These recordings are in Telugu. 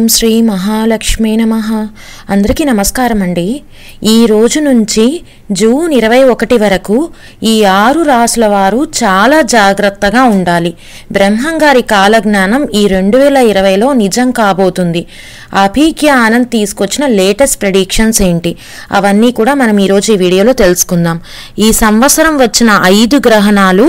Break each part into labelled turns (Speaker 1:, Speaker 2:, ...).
Speaker 1: శ్రీ మహాలక్ష్మీ నమ అందరికీ నమస్కారం అండి ఈ రోజు నుంచి జూన్ ఇరవై ఒకటి వరకు ఈ ఆరు రాసుల వారు చాలా జాగ్రత్తగా ఉండాలి బ్రహ్మంగారి కాలజ్ఞానం ఈ రెండు వేల ఇరవైలో నిజం కాబోతుంది అభిజ్ఞ ఆనంద్ తీసుకొచ్చిన లేటెస్ట్ ప్రెడిక్షన్స్ ఏంటి అవన్నీ కూడా మనం ఈరోజు ఈ వీడియోలో తెలుసుకుందాం ఈ సంవత్సరం వచ్చిన ఐదు గ్రహణాలు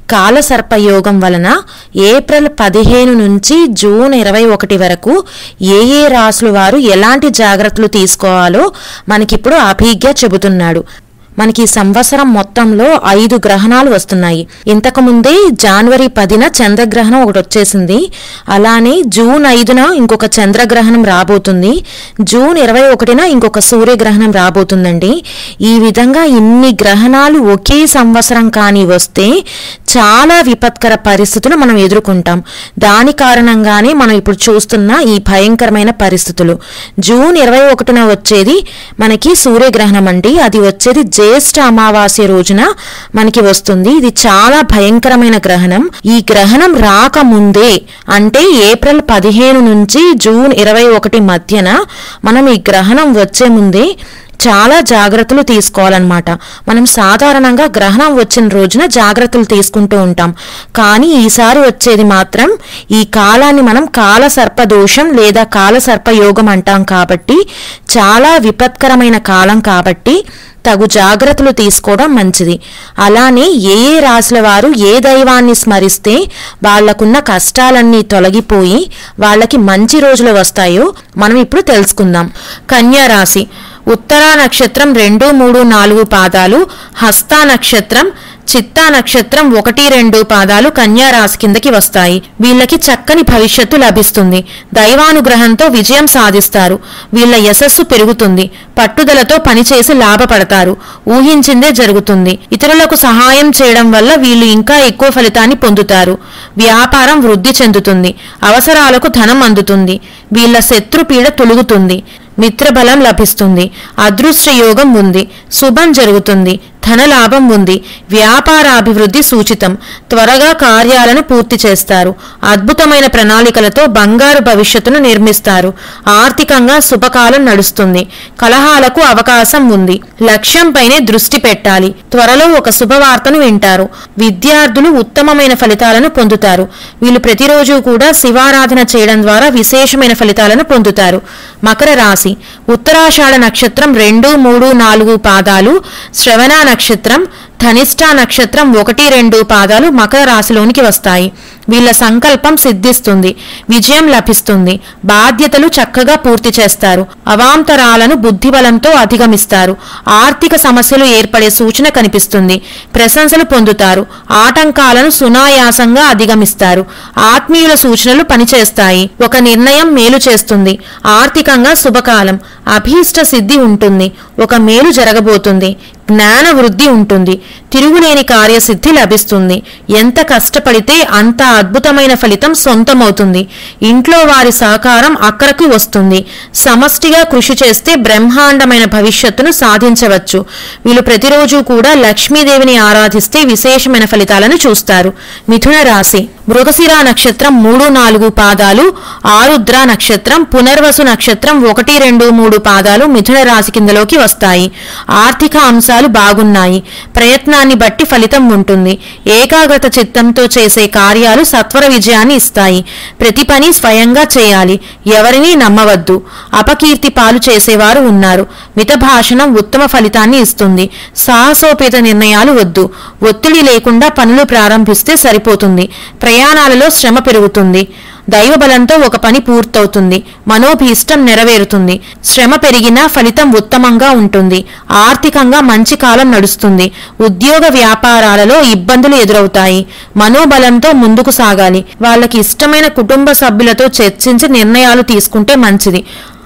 Speaker 1: కాలసర్పయోగం వలన ఏప్రిల్ పదిహేను నుంచి జూన్ ఇరవై ఒకటి వరకు ఏ ఏ రాసుల వారు ఎలాంటి జాగ్రత్తలు తీసుకోవాలో మనకిప్పుడు అభిజ్ఞ చెబుతున్నాడు మనకి ఈ సంవత్సరం మొత్తంలో ఐదు గ్రహణాలు వస్తున్నాయి ఇంతకు ముందే జనవరి పదిన చంద్రగ్రహణం ఒకటి వచ్చేసింది అలానే జూన్ ఐదున ఇంకొక చంద్రగ్రహణం రాబోతుంది జూన్ ఇరవై ఒకటిన ఇంకొక సూర్యగ్రహణం రాబోతుందండి ఈ విధంగా ఇన్ని గ్రహణాలు ఒకే సంవత్సరం కానీ వస్తే చాలా విపత్కర పరిస్థితులు మనం ఎదుర్కొంటాం దాని కారణంగానే మనం ఇప్పుడు చూస్తున్న ఈ భయంకరమైన పరిస్థితులు జూన్ ఇరవై ఒకటిన వచ్చేది మనకి సూర్యగ్రహణం అండి అది వచ్చేది జ్యేష్ఠ అమావాస్య రోజున మనకి వస్తుంది ఇది చాలా భయంకరమైన గ్రహణం ఈ గ్రహణం రాకముందే అంటే ఏప్రిల్ పదిహేను నుంచి జూన్ ఇరవై ఒకటి మధ్యన మనం ఈ గ్రహణం వచ్చే ముందే చాలా జాగ్రత్తలు తీసుకోవాలన్నమాట మనం సాధారణంగా గ్రహణం వచ్చిన రోజున జాగ్రత్తలు తీసుకుంటూ ఉంటాం కానీ ఈసారి వచ్చేది మాత్రం ఈ కాలాన్ని మనం కాల సర్పదోషం లేదా కాల సర్పయోగం అంటాం కాబట్టి చాలా విపత్కరమైన కాలం కాబట్టి తగు జాగ్రత్తలు తీసుకోవడం మంచిది అలానే ఏ ఏ రాశుల వారు ఏ దైవాన్ని స్మరిస్తే వాళ్లకున్న కష్టాలన్నీ తొలగిపోయి వాళ్ళకి మంచి రోజులు వస్తాయో మనం ఇప్పుడు తెలుసుకుందాం కన్యా రాశి ఉత్తరా నక్షత్రం రెండు మూడు నాలుగు పాదాలు హస్తా నక్షత్రం చిత్తా నక్షత్రం ఒకటి రెండు పాదాలు కన్యా రాశి కిందకి వస్తాయి వీళ్ళకి చక్కని భవిష్యత్తు లభిస్తుంది దైవానుగ్రహంతో విజయం సాధిస్తారు వీళ్ళ యశస్సు పెరుగుతుంది పట్టుదలతో పనిచేసి లాభపడతారు ఊహించిందే జరుగుతుంది ఇతరులకు సహాయం చేయడం వల్ల వీళ్ళు ఇంకా ఎక్కువ ఫలితాన్ని పొందుతారు వ్యాపారం వృద్ధి చెందుతుంది అవసరాలకు ధనం అందుతుంది వీళ్ళ శత్రుపీడ తొలుగుతుంది మిత్రబలం లభిస్తుంది అదృష్ట యోగం ఉంది శుభం జరుగుతుంది ధనలాభం ఉంది వ్యాపారాభివృద్ధి సూచితం త్వరగా కార్యాలను పూర్తి చేస్తారు అద్భుతమైన ప్రణాళికలతో బంగారు భవిష్యత్తును నిర్మిస్తారు ఆర్థికంగా శుభకాలం నడుస్తుంది కలహాలకు అవకాశం ఉంది లక్ష్యంపైనే దృష్టి పెట్టాలి త్వరలో ఒక శుభవార్తను వింటారు విద్యార్థులు ఉత్తమమైన ఫలితాలను పొందుతారు వీళ్ళు ప్రతిరోజు కూడా శివారాధన చేయడం ద్వారా విశేషమైన ఫలితాలను పొందుతారు మకర రాశి ఉత్తరాషాఢ నక్షత్రం రెండు మూడు నాలుగు పాదాలు శ్రవణ నక్షత్రం ధనిష్ట నక్షత్రం ఒకటి రెండు పాదాలు మకర రాశిలోనికి వస్తాయి వీళ్ళ సంకల్పం సిద్ధిస్తుంది విజయం లభిస్తుంది బాధ్యతలు చక్కగా పూర్తి చేస్తారు అవాంతరాలను బుద్ధిబలంతో అధిగమిస్తారు ఆర్థిక సమస్యలు ఏర్పడే సూచన కనిపిస్తుంది ప్రశంసలు పొందుతారు ఆటంకాలను సునాయాసంగా అధిగమిస్తారు ఆత్మీయుల సూచనలు పనిచేస్తాయి ఒక నిర్ణయం మేలు చేస్తుంది ఆర్థికంగా శుభకాలం అభీష్ట సిద్ధి ఉంటుంది ఒక మేలు జరగబోతుంది జ్ఞాన వృద్ధి ఉంటుంది తిరుగులేని కార్యసిద్ధి లభిస్తుంది ఎంత కష్టపడితే అంత అద్భుతమైన ఫలితం సొంతమవుతుంది ఇంట్లో వారి సహకారం అక్కరకు వస్తుంది సమష్టిగా కృషి చేస్తే బ్రహ్మాండమైన భవిష్యత్తును సాధించవచ్చు వీళ్ళు ప్రతిరోజు కూడా లక్ష్మీదేవిని ఆరాధిస్తే విశేషమైన ఫలితాలను చూస్తారు మిథున రాశి మృగశిర నక్షత్రం మూడు నాలుగు పాదాలు ఆరుద్ర నక్షత్రం పునర్వసు నక్షత్రం ఒకటి రెండు మూడు పాదాలు మిథున రాశి కిందలోకి వస్తాయి ఆర్థిక అంశాలు బాగున్నాయి ప్రయత్నాన్ని బట్టి ఫలితం ఉంటుంది ఏకాగ్రత చిత్తంతో చేసే కార్యాలు సత్వర విజయాన్ని ఇస్తాయి ప్రతి పని స్వయంగా చేయాలి ఎవరినీ నమ్మవద్దు అపకీర్తి పాలు చేసేవారు ఉన్నారు మితభాషణం ఉత్తమ ఫలితాన్ని ఇస్తుంది సాహసోపేత నిర్ణయాలు వద్దు ఒత్తిడి లేకుండా పనులు ప్రారంభిస్తే సరిపోతుంది ప్రయాణాలలో శ్రమ పెరుగుతుంది దైవబలంతో ఒక పని పూర్తవుతుంది మనోభీష్టం నెరవేరుతుంది శ్రమ పెరిగినా ఫలితం ఉత్తమంగా ఉంటుంది ఆర్థికంగా మంచి కాలం నడుస్తుంది ఉద్యోగ వ్యాపారాలలో ఇబ్బందులు ఎదురవుతాయి మనోబలంతో ముందుకు సాగాలి వాళ్ళకి ఇష్టమైన కుటుంబ సభ్యులతో చర్చించి నిర్ణయాలు తీసుకుంటే మంచిది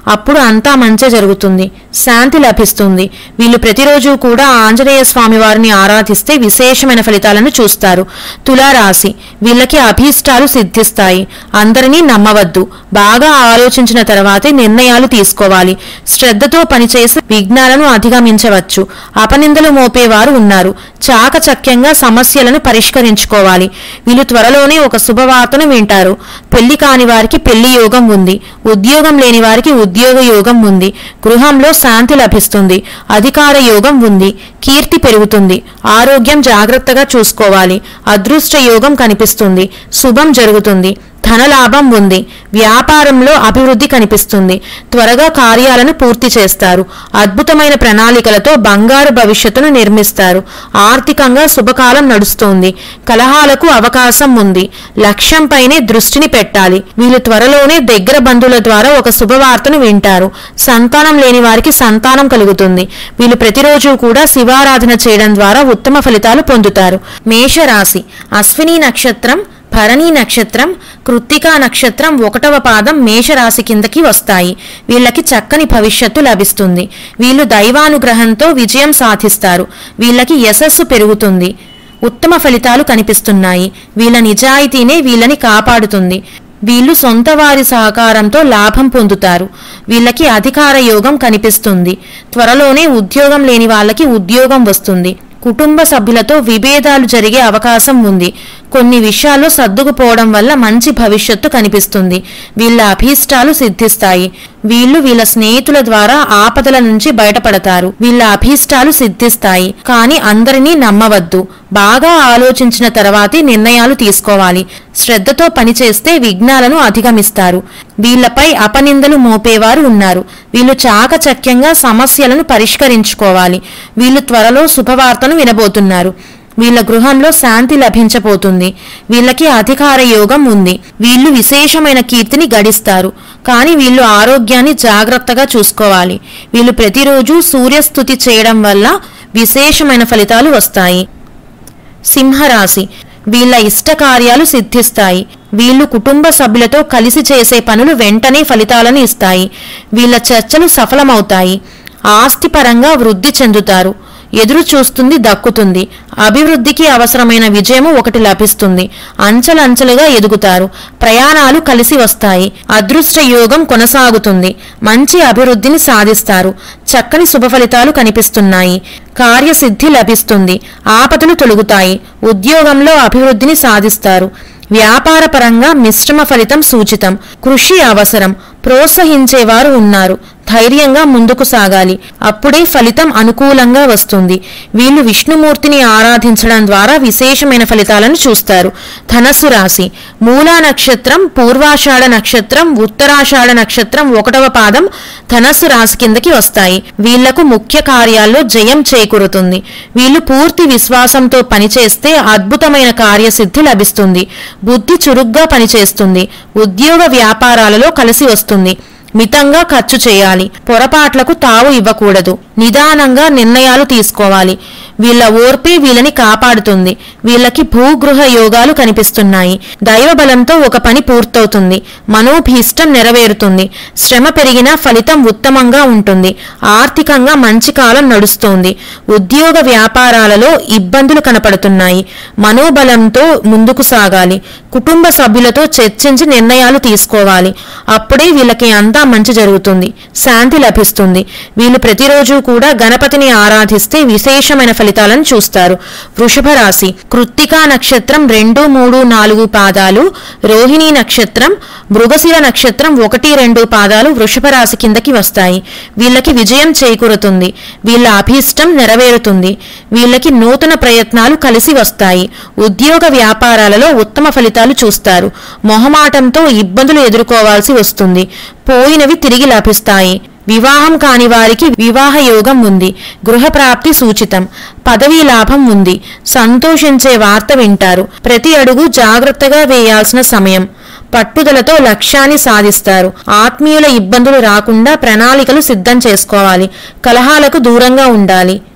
Speaker 1: అప్పుడు అంతా మంచి జరుగుతుంది శాంతి లభిస్తుంది వీళ్ళు ప్రతిరోజు కూడా ఆంజనేయ స్వామి వారిని ఆరాధిస్తే విశేషమైన ఫలితాలను చూస్తారు తులారాశి వీళ్ళకి అభీష్టాలు సిద్ధిస్తాయి అందరినీ నమ్మవద్దు బాగా ఆలోచించిన తర్వాతే నిర్ణయాలు తీసుకోవాలి శ్రద్ధతో పనిచేసి విఘ్నాలను అధిగమించవచ్చు అపనిందలు మోపేవారు ఉన్నారు చాకచక్యంగా సమస్యలను పరిష్కరించుకోవాలి వీళ్ళు త్వరలోనే ఒక శుభవార్తను వింటారు పెళ్లి కాని వారికి పెళ్లి యోగం ఉంది ఉద్యోగం లేని వారికి ఉద్యోగ యోగం ఉంది గృహంలో శాంతి లభిస్తుంది అధికార యోగం ఉంది కీర్తి పెరుగుతుంది ఆరోగ్యం జాగ్రత్తగా చూసుకోవాలి అదృష్ట యోగం కనిపిస్తుంది శుభం జరుగుతుంది ధనలాభం ఉంది వ్యాపారంలో అభివృద్ధి కనిపిస్తుంది త్వరగా కార్యాలను పూర్తి చేస్తారు అద్భుతమైన ప్రణాళికలతో బంగారు భవిష్యత్తును నిర్మిస్తారు ఆర్థికంగా శుభకాలం నడుస్తోంది కలహాలకు అవకాశం ఉంది లక్ష్యంపైనే దృష్టిని పెట్టాలి వీళ్ళు త్వరలోనే దగ్గర బంధువుల ద్వారా ఒక శుభవార్తను వింటారు సంతానం లేని వారికి సంతానం కలుగుతుంది వీళ్ళు ప్రతిరోజు కూడా శివారాధన చేయడం ద్వారా ఉత్తమ ఫలితాలు పొందుతారు మేషరాశి అశ్విని నక్షత్రం భరణి నక్షత్రం కృత్తికా నక్షత్రం ఒకటవ పాదం మేషరాశి కిందకి వస్తాయి వీళ్ళకి చక్కని భవిష్యత్తు లభిస్తుంది వీళ్ళు దైవానుగ్రహంతో విజయం సాధిస్తారు వీళ్ళకి యశస్సు పెరుగుతుంది ఉత్తమ ఫలితాలు కనిపిస్తున్నాయి వీళ్ళ నిజాయితీనే వీళ్ళని కాపాడుతుంది వీళ్ళు సొంత వారి సహకారంతో లాభం పొందుతారు వీళ్ళకి అధికార యోగం కనిపిస్తుంది త్వరలోనే ఉద్యోగం లేని వాళ్ళకి ఉద్యోగం వస్తుంది కుటుంబ సభ్యులతో విభేదాలు జరిగే అవకాశం ఉంది కొన్ని విషయాల్లో సర్దుకుపోవడం వల్ల మంచి భవిష్యత్తు కనిపిస్తుంది వీళ్ళ అభీష్టాలు సిద్ధిస్తాయి వీళ్ళు వీళ్ళ స్నేహితుల ద్వారా ఆపదల నుంచి బయటపడతారు వీళ్ళ అభీష్టాలు సిద్ధిస్తాయి కానీ అందరినీ నమ్మవద్దు బాగా ఆలోచించిన తర్వాతే నిర్ణయాలు తీసుకోవాలి శ్రద్ధతో పనిచేస్తే విఘ్నాలను అధిగమిస్తారు వీళ్ళపై అపనిందలు మోపేవారు ఉన్నారు వీళ్ళు చాకచక్యంగా సమస్యలను పరిష్కరించుకోవాలి వీళ్ళు త్వరలో శుభవార్తను వినబోతున్నారు వీళ్ళ గృహంలో శాంతి లభించబోతుంది వీళ్ళకి అధికార యోగం ఉంది వీళ్ళు విశేషమైన కీర్తిని గడిస్తారు కానీ వీళ్ళు ఆరోగ్యాన్ని జాగ్రత్తగా చూసుకోవాలి వీళ్ళు ప్రతిరోజు సూర్యస్థుతి చేయడం వల్ల విశేషమైన ఫలితాలు వస్తాయి సింహరాశి వీళ్ళ ఇష్ట కార్యాలు సిద్ధిస్తాయి వీళ్ళు కుటుంబ సభ్యులతో కలిసి చేసే పనులు వెంటనే ఫలితాలను ఇస్తాయి వీళ్ళ చర్చలు సఫలమవుతాయి ఆస్తిపరంగా వృద్ధి చెందుతారు ఎదురు చూస్తుంది దక్కుతుంది అభివృద్ధికి అవసరమైన విజయము ఒకటి లభిస్తుంది అంచెలంచెలుగా ఎదుగుతారు ప్రయాణాలు కలిసి వస్తాయి అదృష్ట యోగం కొనసాగుతుంది మంచి అభివృద్ధిని సాధిస్తారు చక్కని శుభ ఫలితాలు కనిపిస్తున్నాయి కార్యసిద్ధి లభిస్తుంది ఆపదలు తొలుగుతాయి ఉద్యోగంలో అభివృద్ధిని సాధిస్తారు వ్యాపారపరంగా మిశ్రమ ఫలితం సూచితం కృషి అవసరం ప్రోత్సహించేవారు ఉన్నారు ధైర్యంగా ముందుకు సాగాలి అప్పుడే ఫలితం అనుకూలంగా వస్తుంది వీళ్ళు విష్ణుమూర్తిని ఆరాధించడం ద్వారా విశేషమైన ఫలితాలను చూస్తారు ధనస్సు రాశి మూలా నక్షత్రం పూర్వాషాఢ నక్షత్రం ఉత్తరాషాఢ నక్షత్రం ఒకటవ పాదం ధనస్సు రాశి కిందకి వస్తాయి వీళ్లకు ముఖ్య కార్యాల్లో జయం చేకూరుతుంది వీళ్ళు పూర్తి విశ్వాసంతో పనిచేస్తే అద్భుతమైన కార్యసిద్ధి లభిస్తుంది బుద్ధి చురుగ్గా పనిచేస్తుంది ఉద్యోగ వ్యాపారాలలో కలిసి వస్తుంది మితంగా ఖర్చు చేయాలి పొరపాట్లకు తావు ఇవ్వకూడదు నిదానంగా నిర్ణయాలు తీసుకోవాలి వీళ్ళ ఓర్పే వీళ్ళని కాపాడుతుంది వీళ్ళకి భూగృహ యోగాలు కనిపిస్తున్నాయి దైవ బలంతో ఒక పని పూర్తవుతుంది మనోభీష్టం నెరవేరుతుంది శ్రమ పెరిగినా ఫలితం ఉత్తమంగా ఉంటుంది ఆర్థికంగా మంచి కాలం నడుస్తోంది ఉద్యోగ వ్యాపారాలలో ఇబ్బందులు కనపడుతున్నాయి మనోబలంతో ముందుకు సాగాలి కుటుంబ సభ్యులతో చర్చించి నిర్ణయాలు తీసుకోవాలి అప్పుడే వీళ్ళకి అంతా మంచి జరుగుతుంది శాంతి లభిస్తుంది వీళ్ళు ప్రతిరోజు కూడా గణపతిని ఆరాధిస్తే విశేషమైన ఫలితాలను చూస్తారు వృషభ రాశి కృత్తికా నక్షత్రం రెండు మూడు నాలుగు పాదాలు రోహిణి నక్షత్రం మృగశిర నక్షత్రం ఒకటి రెండు పాదాలు వృషభ రాశి కిందకి వస్తాయి వీళ్ళకి విజయం చేకూరుతుంది వీళ్ళ అభీష్టం నెరవేరుతుంది వీళ్ళకి నూతన ప్రయత్నాలు కలిసి వస్తాయి ఉద్యోగ వ్యాపారాలలో ఉత్తమ ఫలితాలు చూస్తారు మొహమాటంతో ఇబ్బందులు ఎదుర్కోవాల్సి వస్తుంది పోయినవి తిరిగి లభిస్తాయి వివాహం కాని వారికి వివాహ యోగం ఉంది గృహప్రాప్తి సూచితం పదవీ లాభం ఉంది సంతోషించే వార్త వింటారు ప్రతి అడుగు జాగ్రత్తగా వేయాల్సిన సమయం పట్టుదలతో లక్ష్యాన్ని సాధిస్తారు ఆత్మీయుల ఇబ్బందులు రాకుండా ప్రణాళికలు సిద్ధం చేసుకోవాలి కలహాలకు దూరంగా ఉండాలి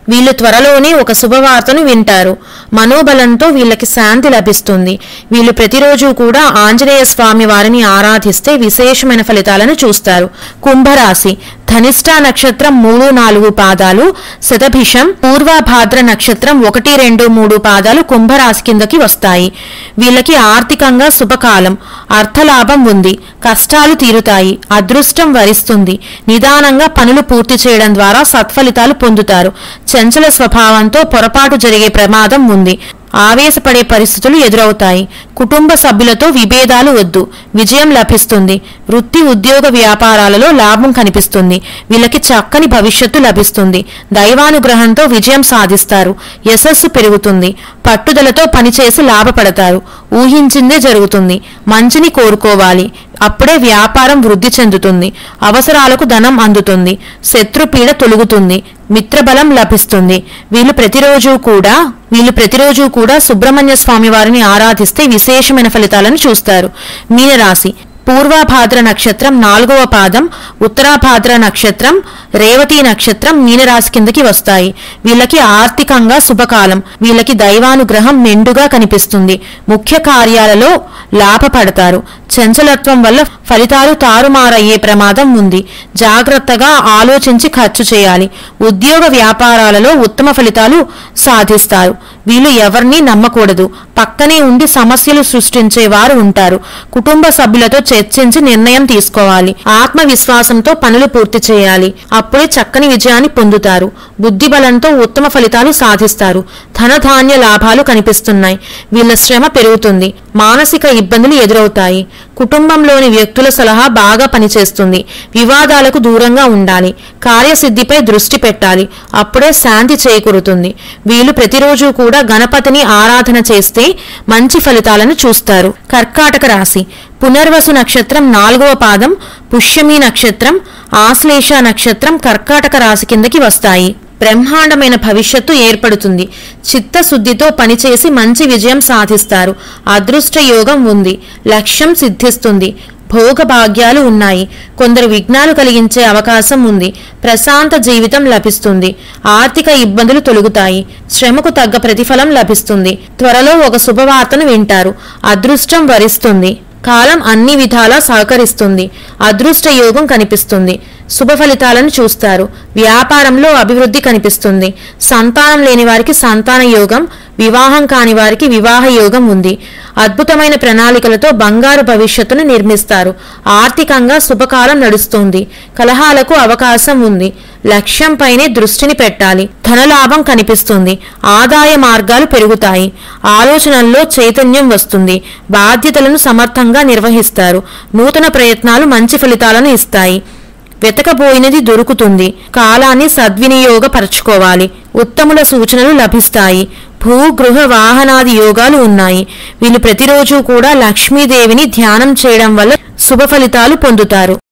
Speaker 1: వీళ్ళు త్వరలోనే ఒక శుభవార్తను వింటారు మనోబలంతో వీళ్ళకి శాంతి లభిస్తుంది వీళ్ళు ప్రతిరోజు కూడా ఆంజనేయ స్వామి వారిని ఆరాధిస్తే విశేషమైన ఫలితాలను చూస్తారు కుంభరాశి ధనిష్ట నక్షత్రం మూడు నాలుగు పాదాలు శతభిషం పూర్వభాద్ర నక్షత్రం ఒకటి రెండు మూడు పాదాలు కుంభరాశి కిందకి వస్తాయి వీళ్ళకి ఆర్థికంగా శుభకాలం అర్థలాభం ఉంది కష్టాలు తీరుతాయి అదృష్టం వరిస్తుంది నిదానంగా పనులు పూర్తి చేయడం ద్వారా సత్ఫలితాలు పొందుతారు చంచల స్వభావంతో పొరపాటు జరిగే ప్రమాదం ఉంది ఆవేశపడే పరిస్థితులు ఎదురవుతాయి కుటుంబ సభ్యులతో విభేదాలు వద్దు విజయం లభిస్తుంది వృత్తి ఉద్యోగ వ్యాపారాలలో లాభం కనిపిస్తుంది వీళ్ళకి చక్కని భవిష్యత్తు లభిస్తుంది దైవానుగ్రహంతో విజయం సాధిస్తారు యశస్సు పెరుగుతుంది పట్టుదలతో పనిచేసి లాభపడతారు ఊహించిందే జరుగుతుంది మంచిని కోరుకోవాలి అప్పుడే వ్యాపారం వృద్ధి చెందుతుంది అవసరాలకు ధనం అందుతుంది శత్రుపీడ తొలుగుతుంది మిత్రబలం లభిస్తుంది వీళ్ళు ప్రతిరోజు కూడా వీళ్ళు ప్రతిరోజు కూడా సుబ్రహ్మణ్య స్వామి వారిని ఆరాధిస్తే విశేషమైన ఫలితాలను చూస్తారు మీనరాశి పూర్వాభాద్ర నక్షత్రం నాలుగవ పాదం ఉత్తరాభాద్ర నక్షత్రం రేవతి నక్షత్రం మీనరాశి కిందకి వస్తాయి వీళ్ళకి ఆర్థికంగా శుభకాలం వీళ్ళకి దైవానుగ్రహం మెండుగా కనిపిస్తుంది ముఖ్య కార్యాలలో లాభపడతారు చంచలత్వం వల్ల ఫలితాలు తారుమారయ్యే ప్రమాదం ఉంది జాగ్రత్తగా ఆలోచించి ఖర్చు చేయాలి ఉద్యోగ వ్యాపారాలలో ఉత్తమ ఫలితాలు సాధిస్తారు వీళ్ళు ఎవరిని నమ్మకూడదు పక్కనే ఉండి సమస్యలు సృష్టించే వారు ఉంటారు కుటుంబ సభ్యులతో చర్చించి నిర్ణయం తీసుకోవాలి ఆత్మవిశ్వాసంతో పనులు పూర్తి చేయాలి అప్పుడే చక్కని విజయాన్ని పొందుతారు బుద్ధి బలంతో ఉత్తమ ఫలితాలు సాధిస్తారు ధనధాన్య లాభాలు కనిపిస్తున్నాయి వీళ్ళ శ్రమ పెరుగుతుంది మానసిక ఇబ్బందులు ఎదురవుతాయి కుటుంబంలోని వ్యక్తుల సలహా బాగా పనిచేస్తుంది వివాదాలకు దూరంగా ఉండాలి కార్యసిద్ధిపై దృష్టి పెట్టాలి అప్పుడే శాంతి చేకూరుతుంది వీళ్ళు ప్రతిరోజు కూడా గణపతిని ఆరాధన చేస్తే మంచి ఫలితాలను చూస్తారు కర్కాటక రాశి పునర్వసు నక్షత్రం నాలుగవ పాదం పుష్యమి నక్షత్రం ఆశ్లేష నక్షత్రం కర్కాటక రాశి కిందకి వస్తాయి బ్రహ్మాండమైన భవిష్యత్తు ఏర్పడుతుంది చిత్తశుద్ధితో పనిచేసి మంచి విజయం సాధిస్తారు అదృష్ట యోగం ఉంది లక్ష్యం సిద్ధిస్తుంది భోగభాగ్యాలు ఉన్నాయి కొందరు విఘ్నాలు కలిగించే అవకాశం ఉంది ప్రశాంత జీవితం లభిస్తుంది ఆర్థిక ఇబ్బందులు తొలగుతాయి శ్రమకు తగ్గ ప్రతిఫలం లభిస్తుంది త్వరలో ఒక శుభవార్తను వింటారు అదృష్టం వరిస్తుంది కాలం అన్ని విధాలా సహకరిస్తుంది అదృష్ట యోగం కనిపిస్తుంది శుభ ఫలితాలను చూస్తారు వ్యాపారంలో అభివృద్ధి కనిపిస్తుంది సంతానం లేని వారికి సంతాన యోగం వివాహం కాని వారికి వివాహ యోగం ఉంది అద్భుతమైన ప్రణాళికలతో బంగారు భవిష్యత్తును నిర్మిస్తారు ఆర్థికంగా శుభకాలం నడుస్తుంది కలహాలకు అవకాశం ఉంది లక్ష్యంపైనే దృష్టిని పెట్టాలి ధనలాభం కనిపిస్తుంది ఆదాయ మార్గాలు పెరుగుతాయి ఆలోచనల్లో చైతన్యం వస్తుంది బాధ్యతలను సమర్థంగా నిర్వహిస్తారు నూతన ప్రయత్నాలు మంచి ఫలితాలను ఇస్తాయి వెతకబోయినది దొరుకుతుంది కాలాన్ని సద్వినియోగపరచుకోవాలి ఉత్తముల సూచనలు లభిస్తాయి భూ గృహ వాహనాది యోగాలు ఉన్నాయి వీళ్ళు ప్రతిరోజు కూడా లక్ష్మీదేవిని ధ్యానం చేయడం వల్ల శుభ ఫలితాలు పొందుతారు